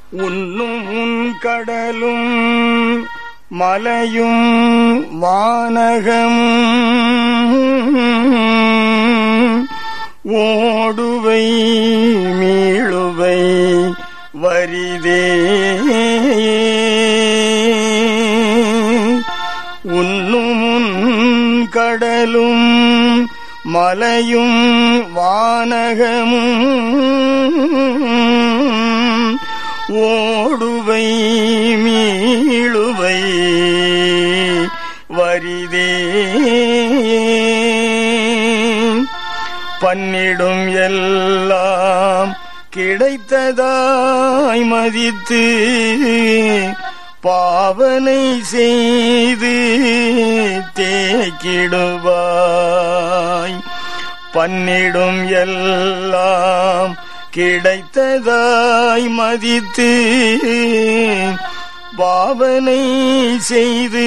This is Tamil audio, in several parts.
உன்னும் உன் கடலும் மலையும் வானகம் ஓடுவை மீளுவை வரிதே உன்னும் உன் கடலும் மலையும் வானகமும் ஓடுவை மீளுவை வரிதே பன்னிடும் எல்லாம் கிடைத்ததாய் மதித்து பாவனை செய்து தேக்கிடுவாய் பன்னிடும் எல்லாம் கிடைத்ததாய் மதித்து பாவனை செய்து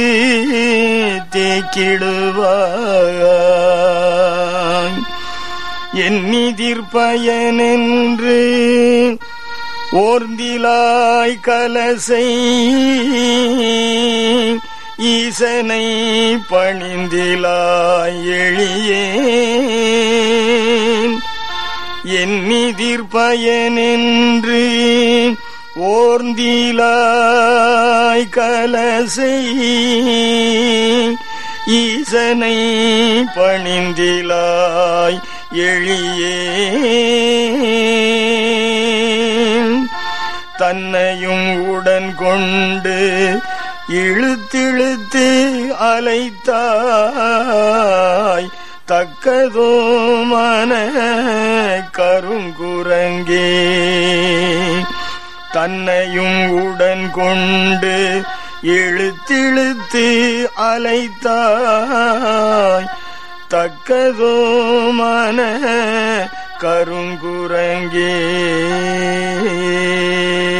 தேக்கிடுவாய் எண்ணிதிர் பயனென்று ஓர்ந்திலாய் கலசை ஈசனை பணிந்திலாய் எளியேன் எண்ணிதிர் பயனென்று ஓர்ந்திலாய் கலசை ஈசனை பணிந்திலாய் எளியேன் தன்னையும் உடன் கொண்டு இழுத்திழுத்து அலைத்தாய் தக்கதோ மன கருங்குரங்கே தன்னையும் உடன் கொண்டு இழுத்திழுத்து அலைத்தாய் தக்கதோ மன கருங்குரங்கே